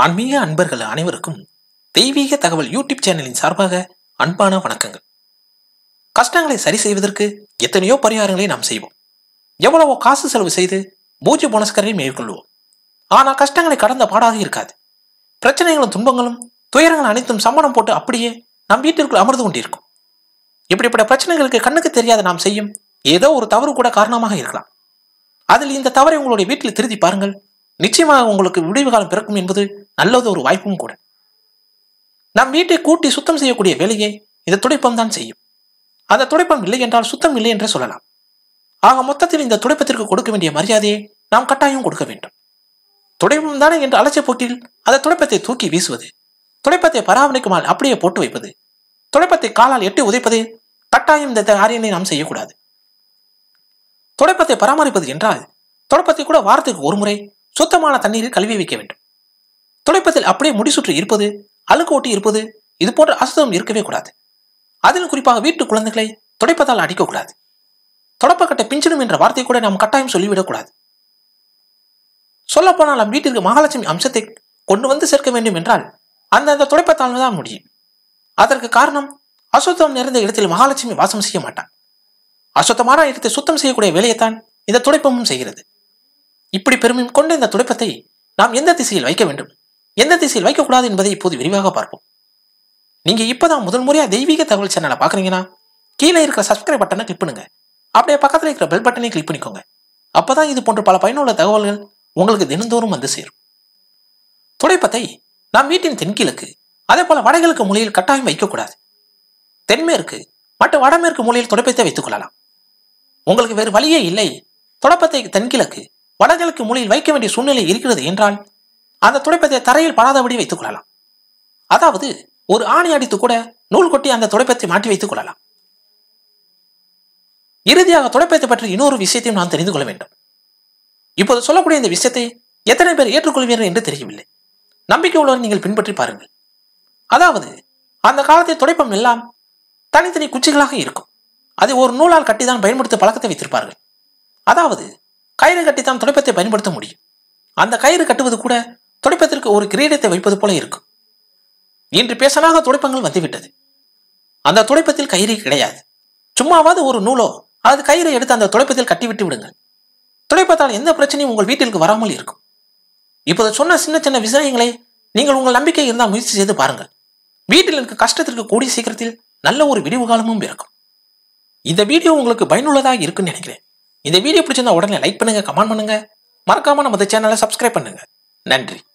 ஆன்மீக அன்பர்கள் அனைவருக்கும் தெய்வீக தகவல் யூடியூப் சேனலின் சார்பாக அன்பான வணக்கங்கள் கஷ்டங்களை சரி செய்வதற்கு எத்தனையோ பரிகாரங்களை நாம் செய்வோம் எவ்வளவோ காசு செலவு செய்து பூஜை புனஸ்கரை மேற்கொள்வோம் ஆனால் கஷ்டங்களை கடந்த பாடாக இருக்காது பிரச்சனைகளும் துன்பங்களும் துயரங்கள் அனைத்தும் சம்மணம் போட்டு அப்படியே நம் வீட்டிற்குள் அமர்ந்து கொண்டிருக்கும் இப்படிப்பட்ட பிரச்சனைகளுக்கு கண்ணுக்கு தெரியாத நாம் செய்யும் ஏதோ ஒரு தவறு கூட காரணமாக இருக்கலாம் அதில் இந்த தவறை உங்களுடைய வீட்டில் திருத்தி பாருங்கள் நிச்சயமாக உங்களுக்கு விடிவு காலம் பிறக்கும் என்பது நல்லது ஒரு வாய்ப்பும் கூட நம் வீட்டை கூட்டி சுத்தம் செய்யக்கூடிய வேலையை இந்த துடைப்பம் தான் செய்யும் அந்த துடைப்பம் இல்லை என்றால் சுத்தம் இல்லை என்றே சொல்லலாம் ஆக மொத்தத்தில் இந்த துடைப்பத்திற்கு கொடுக்க வேண்டிய மரியாதையை நாம் கட்டாயம் கொடுக்க வேண்டும் துடைப்பம் தானே என்று அலட்சிய போக்கில் அந்த துடைப்பத்தை தூக்கி வீசுவது துடைப்பத்தை பராமரிக்குமால் அப்படியே போட்டு வைப்பது துடைப்பத்தை காலால் எட்டி உதைப்பது கட்டாயம் இந்த காரியத்தை நாம் செய்யக்கூடாது துடைப்பத்தை பராமரிப்பது என்றால் துடைப்பத்தை கூட வாரத்துக்கு ஒரு முறை சுத்தமான தண்ணீரில் கழுவி வைக்க வேண்டும் துடைப்பத்தில் அப்படியே முடிசுற்று இருப்பது அழுக்கு ஒட்டி இருப்பது இது போன்ற அசுத்தம் இருக்கவே கூடாது அதில் குறிப்பாக வீட்டு குழந்தைகளை துடைப்பதால் அடிக்கக்கூடாது தொடப்பக்கட்டை பிஞ்சிடும் என்ற வார்த்தை கூட நாம் கட்டாயம் சொல்லிவிடக்கூடாது சொல்லப்போனால் நம் வீட்டிற்கு மகாலட்சுமி அம்சத்தை கொண்டு வந்து சேர்க்க வேண்டும் என்றால் அந்த அந்த துடைப்பத்தால் தான் முடியும் அதற்கு காரணம் அசுத்தம் நிறைந்த இடத்தில் மகாலட்சுமி வாசம் செய்ய மாட்டான் அசுத்தமான இடத்தை சுத்தம் செய்யக்கூடிய வேலையைத்தான் இந்த துடைப்பமும் செய்கிறது இப்படி பெருமையும் கொண்ட இந்த துடைப்பத்தை நாம் எந்த திசையில் வைக்க வேண்டும் எந்த திசையில் வைக்கக்கூடாது என்பதை இப்போது விரிவாக பார்ப்போம் நீங்க இப்பதான் முதல் முறையா தெய்வீக தகவல் சேனலை பாக்குறீங்கன்னா கீழே இருக்கிற சப்ஸ்கிரைப் பட்டனை கிளிக் பண்ணுங்க அப்படியே பக்கத்தில் இருக்கிற பெல் பட்டனை கிளிக் பண்ணிக்கோங்க அப்பதான் இது போன்ற பல பயனுள்ள தகவல்கள் உங்களுக்கு தினந்தோறும் வந்து சேரும் துடைப்பத்தை நாம் வீட்டின் தென்கிழக்கு அதே போல வடகிழக்கு மூலையில் கட்டாயம் வைக்கக்கூடாது தென்மேற்கு மற்றும் வடமேற்கு மூலையில் துடைப்பத்தை வைத்துக் கொள்ளலாம் உங்களுக்கு வேறு வழியே இல்லை துடைப்பத்தை தென்கிழக்கு வடகிழக்கு மூலையில் வைக்க வேண்டிய சூழ்நிலை இருக்கிறது என்றால் அந்த துடைப்பத்தை தரையில் படாதபடி வைத்துக் கொள்ளலாம் அதாவது ஒரு ஆணி அடித்து கூட நூல் கொட்டி அந்த துடைப்பத்தை மாட்டி வைத்துக் கொள்ளலாம் இறுதியாக துடைப்பத்தை பற்றி இன்னொரு விஷயத்தையும் நான் தெரிந்து கொள்ள வேண்டும் இப்போது சொல்லக்கூடிய இந்த விஷயத்தை எத்தனை பேர் ஏற்றுக்கொள்வீர்கள் என்று தெரியவில்லை நம்பிக்கை உள்ளவர் நீங்கள் பின்பற்றி பாருங்கள் அதாவது அந்த காலத்தில் துடைப்பம் எல்லாம் தனித்தனி குச்சிகளாக இருக்கும் அதை ஒரு நூலால் கட்டிதான் பயன்படுத்த பழக்கத்தை வைத்திருப்பார்கள் அதாவது கயிறு கட்டித்தான் துடைப்பத்தை பயன்படுத்த முடியும் அந்த கயிறு கட்டுவது கூட துடைப்பத்திற்கு ஒரு கிரீடத்தை வைப்பது போல இருக்கும் இன்று பேசனாக துடைப்பங்கள் வந்துவிட்டது அந்த துடைப்பத்தில் கயிறு கிடையாது சும்மாவது ஒரு நூலோ அல்லது கயிறை எடுத்து அந்த துடைப்பத்தில் கட்டிவிட்டு விடுங்கள் துடைப்பத்தால் எந்த பிரச்சனையும் உங்கள் வீட்டிற்கு வராமல் இருக்கும் இப்போது சொன்ன சின்ன சின்ன விஷயங்களை நீங்கள் உங்கள் நம்பிக்கை இருந்தால் முயற்சி செய்து பாருங்கள் வீட்டில் இருக்க கஷ்டத்திற்கு கூடிய சீக்கிரத்தில் நல்ல ஒரு விடிவு காலமும் இருக்கும் இந்த வீடியோ உங்களுக்கு பயனுள்ளதாக இருக்குன்னு நினைக்கிறேன் இந்த வீடியோ பிடிச்சிருந்தா உடனே லைக் பண்ணுங்க கமெண்ட் பண்ணுங்க மறக்காம நம்ம சேனலை சப்ஸ்கிரைப் பண்ணுங்க நன்றி